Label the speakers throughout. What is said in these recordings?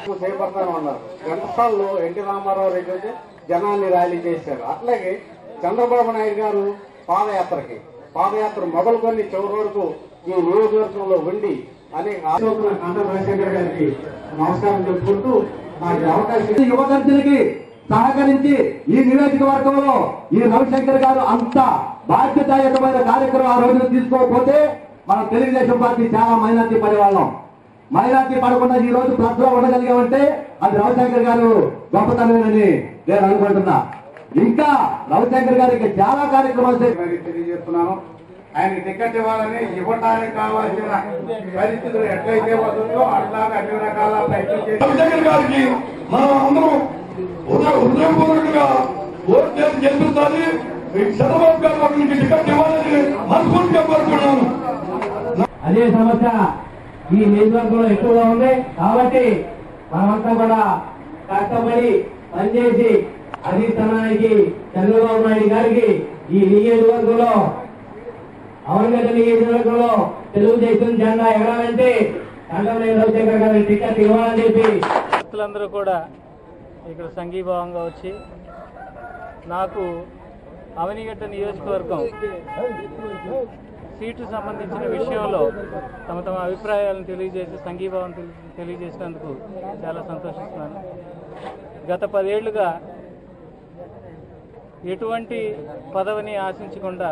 Speaker 1: చేపడతానే ఉన్నారు ఘంటసాల్లో ఎన్టీ రామారావు రెడ్డి అయితే జనాన్ని ర్యాలీ చేశారు అట్లాగే చంద్రబాబు నాయుడు గారు పాదయాత్రకి పాదయాత్ర మొదలుకొని చివరి వరకు ఈ నియోజకవర్గంలో ఉండి అనేక ఆశోకుల కంట రాజశేఖర్ గారికి నమస్కారం చెప్పుకుంటూ నాకు ఈ అవకాశం
Speaker 2: యువగర్జులకి సహకరించి ఈ నియోజకవర్గంలో ఈ రవిశంకర్ గారు అంత బాధ్యతాయుతమైన కార్యక్రమం ఆ రోజున తీసుకోకపోతే మన తెలుగుదేశం పార్టీ చాలా మైనార్టీ పడేవాళ్ళం మైనార్టీ పడకుండా ఈ రోజు ప్లస్ లో ఉండగలిగామంటే అది రవిశంకర్ గారు గొప్పతనమేనని నేను అనుకుంటున్నా ఇంకా రవిశంకర్ గారికి చాలా కార్యక్రమాలు చేశారు.
Speaker 1: మరి తెలియజేస్తున్నాను ఆయన టికెట్ ఇవ్వాలని ఇవ్వడానికి కావాల్సిన పరిస్థితులు ఎట్లయితే వస్తుందో అట్లాగే అన్ని రకాల ప్రయత్నం చేసి
Speaker 3: రవిశంకర్ గారికి మనం అందరం హృదయ హృదయపూర్వకంగా ఓటు చేసి గెలిపించాలి ఈ చంద్రబాబు గారు అక్కడికి టికెట్ ఇవ్వాలని మనస్ఫూర్తిగా కోరుకున్నాను
Speaker 2: అదే సమస్య ఈ నియోజకవర్గంలో ఎక్కువగా ఉంది కాబట్టి మనమంతా కూడా కష్టపడి పనిచేసి అధిష్టానానికి చంద్రబాబు నాయుడు గారికి ఈ నియోజకవర్గంలో అవనగడ్డ నియోజకవర్గంలో తెలుగుదేశం జెండా ఎగరాలంటే కంటమనే రవిశంకర్ గారికి టికెట్ ఇవ్వాలని చెప్పి
Speaker 4: భక్తులందరూ కూడా ఇక్కడ సంఘీభావంగా వచ్చి నాకు అవనిగడ్డ నియోజకవర్గం సీటు సంబంధించిన విషయంలో తమ తమ అభిప్రాయాలను తెలియజేసి సంఘీభావం తెలి- తెలియజేసినందుకు చాలా సంతోషిస్తున్నాను గత పదేళ్లుగా ఎటువంటి పదవిని ఆశించకుండా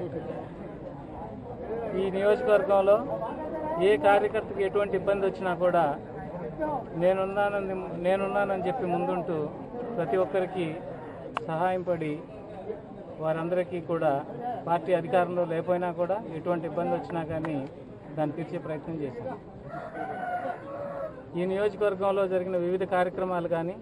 Speaker 4: ఈ నియోజకవర్గంలో ఏ కార్యకర్తకి ఎటువంటి ఇబ్బంది వచ్చినా కూడా నేనున్నానని నేనున్నానని చెప్పి ముందుంటూ ప్రతి ఒక్కరికి సహాయం పడి వారందరికీ కూడా పార్టీ అధికారంలో లేకపోయినా కూడా ఎటువంటి ఇబ్బంది వచ్చినా కానీ దాన్ని తీర్చే ప్రయత్నం చేశాను ఈ నియోజకవర్గంలో జరిగిన వివిధ కార్యక్రమాలు కానీ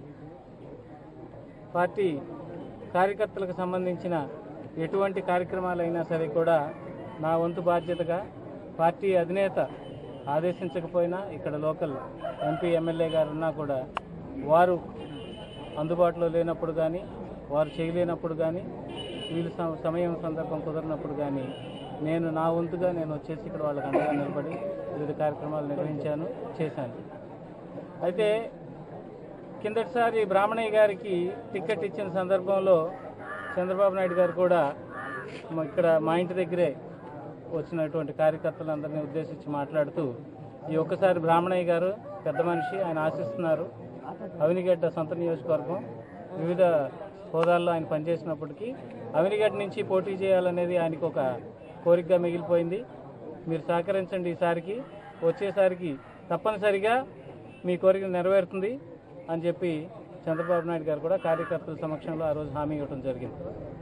Speaker 4: పార్టీ కార్యకర్తలకు సంబంధించిన ఎటువంటి కార్యక్రమాలైనా సరే కూడా నా వంతు బాధ్యతగా పార్టీ అధినేత ఆదేశించకపోయినా ఇక్కడ లోకల్ ఎంపీ ఎమ్మెల్యే గారు ఉన్నా కూడా వారు అందుబాటులో లేనప్పుడు కానీ వారు చేయలేనప్పుడు కానీ వీళ్ళు సమ- సమయం సందర్భం కుదరినప్పుడు కానీ నేను నా వంతుగా నేను వచ్చేసి ఇక్కడ వాళ్ళకి అండగా నిలబడి వివిధ కార్యక్రమాలు నిర్వహించాను చేశాను అయితే కిందటిసారి బ్రాహ్మణయ్య గారికి టికెట్ ఇచ్చిన సందర్భంలో చంద్రబాబు నాయుడు గారు కూడా మా- ఇక్కడ మా ఇంటి దగ్గరే వచ్చినటువంటి కార్యకర్తలందరినీ ఉద్దేశించి మాట్లాడుతూ ఈ ఒక్కసారి బ్రాహ్మణయ్య గారు పెద్ద మనిషి ఆయన ఆశిస్తున్నారు అవినిగడ్డ సొంత నియోజకవర్గం వివిధ హోదాల్లో ఆయన పనిచేసినప్పటికీ అవినిగడ్డ నుంచి పోటీ చేయాలనేది ఆయనకు ఒక కోరికగా మిగిలిపోయింది మీరు సహకరించండి ఈసారికి వచ్చేసరికి తప్పనిసరిగా మీ కోరిక నెరవేరుతుంది అని చెప్పి చంద్రబాబు నాయుడు గారు కూడా కార్యకర్తల సమక్షంలో ఆ రోజు హామీ ఇవ్వడం జరిగింది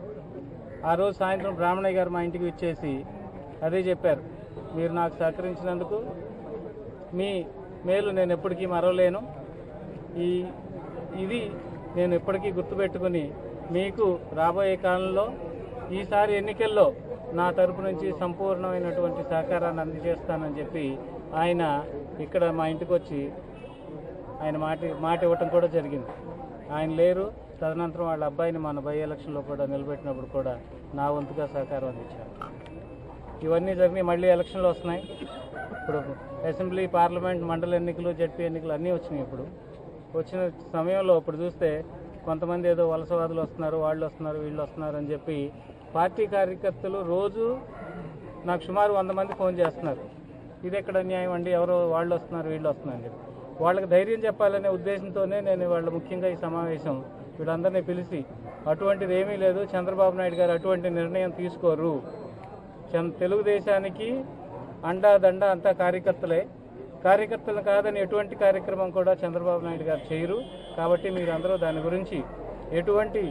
Speaker 4: ఆ రోజు సాయంత్రం బ్రాహ్మణయ్య గారు మా ఇంటికి ఇచ్చేసి అదే చెప్పారు మీరు నాకు సహకరించినందుకు మీ మేలు నేను ఎప్పటికీ మరవలేను ఈ ఇది నేను ఎప్పటికీ గుర్తుపెట్టుకుని మీకు రాబోయే కాలంలో ఈసారి ఎన్నికల్లో నా తరపు నుంచి సంపూర్ణమైనటువంటి సహకారాన్ని అందజేస్తానని చెప్పి ఆయన ఇక్కడ మా ఇంటికి వచ్చి ఆయన మాట మాట ఇవ్వటం కూడా జరిగింది ఆయన లేరు తదనంతరం వాళ్ళ అబ్బాయిని మన బై ఎలక్షన్లో కూడా నిలబెట్టినప్పుడు కూడా నా వంతుగా సహకారం అందించాను ఇవన్నీ జరిగినాయి మళ్ళీ ఎలక్షన్లు వస్తున్నాయి ఇప్పుడు అసెంబ్లీ పార్లమెంట్ మండల ఎన్నికలు జడ్పీ ఎన్నికలు అన్నీ వచ్చినాయి ఇప్పుడు వచ్చిన సమయంలో ఇప్పుడు చూస్తే కొంతమంది ఏదో వలసవాదులు వస్తున్నారు వాళ్ళు వస్తున్నారు వీళ్ళు వస్తున్నారు అని చెప్పి పార్టీ కార్యకర్తలు రోజు నాకు సుమారు వంద మంది ఫోన్ చేస్తున్నారు ఇది ఎక్కడ న్యాయం అండి ఎవరో వాళ్ళు వస్తున్నారు వీళ్ళు వస్తున్నారు అని చెప్పి వాళ్ళకి ధైర్యం చెప్పాలనే ఉద్దేశంతోనే నేను వాళ్ళ ముఖ్యంగా ఈ సమావేశం వీళ్ళందరినీ పిలిచి అటువంటిది ఏమీ లేదు చంద్రబాబు నాయుడు గారు అటువంటి నిర్ణయం తీసుకోరు చం- తెలుగుదేశానికి అండా దండ అంతా కార్యకర్తలే కార్యకర్తలు కాదని ఎటువంటి కార్యక్రమం కూడా చంద్రబాబు నాయుడు గారు చేయరు కాబట్టి మీరందరూ దాని గురించి ఎటువంటి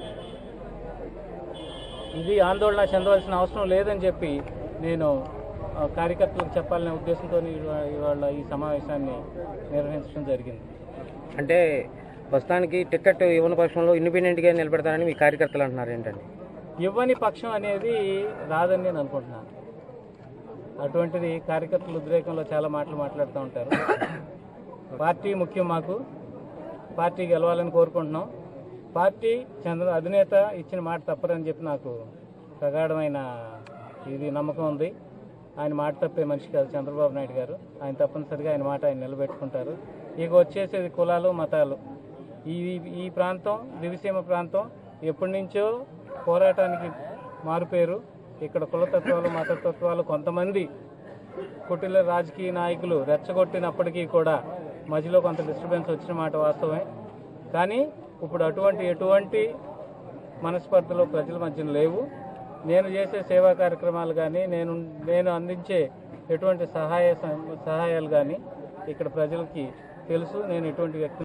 Speaker 4: ఇది ఆందోళన చెందవలసిన అవసరం లేదని చెప్పి నేను ఆ, కార్యకర్తలకు చెప్పాలనే ఉద్దేశంతో ఇవాళ ఈ సమావేశాన్ని నిర్వహించడం జరిగింది
Speaker 5: అంటే ప్రస్తుతానికి టికెట్ ఇవ్వని పక్షంలో ఇండిపెండెంట్గా నిలబెడతానని మీ కార్యకర్తలు అంటున్నారు ఏంటండి
Speaker 4: ఇవ్వని పక్షం అనేది రాదని నేను అనుకుంటున్నాను అటువంటిది కార్యకర్తల ఉద్రేకంలో చాలా మాటలు మాట్లాడుతూ ఉంటారు పార్టీ ముఖ్యం మాకు పార్టీ గెలవాలని కోరుకుంటున్నాం పార్టీ చంద్ర అధినేత ఇచ్చిన మాట తప్పరని చెప్పి నాకు ప్రగాఢమైన ఇది నమ్మకం ఉంది ఆయన మాట తప్పే మనిషి కాదు చంద్రబాబు నాయుడు గారు ఆయన తప్పనిసరిగా ఆయన మాట ఆయన నిలబెట్టుకుంటారు ఇక వచ్చేసేది కులాలు మతాలు ఈ ఈ ప్రాంతం దివిసీమ ప్రాంతం ఎప్పటి నుంచో పోరాటానికి మారుపేరు ఇక్కడ కులతత్వాలు మతతత్వాలు కొంతమంది కుటిల రాజకీయ నాయకులు రెచ్చగొట్టినప్పటికీ కూడా మధ్యలో కొంత డిస్టర్బెన్స్ వచ్చిన మాట వాస్తవమే కానీ ఇప్పుడు అటువంటి ఎటువంటి మనస్పర్ధలు ప్రజల మధ్యన లేవు నేను చేసే సేవా కార్యక్రమాలు కానీ నేను నేను అందించే ఎటువంటి సహాయ సహాయాలు కానీ ఇక్కడ ప్రజలకి తెలుసు నేను ఎటువంటి వ్యక్తి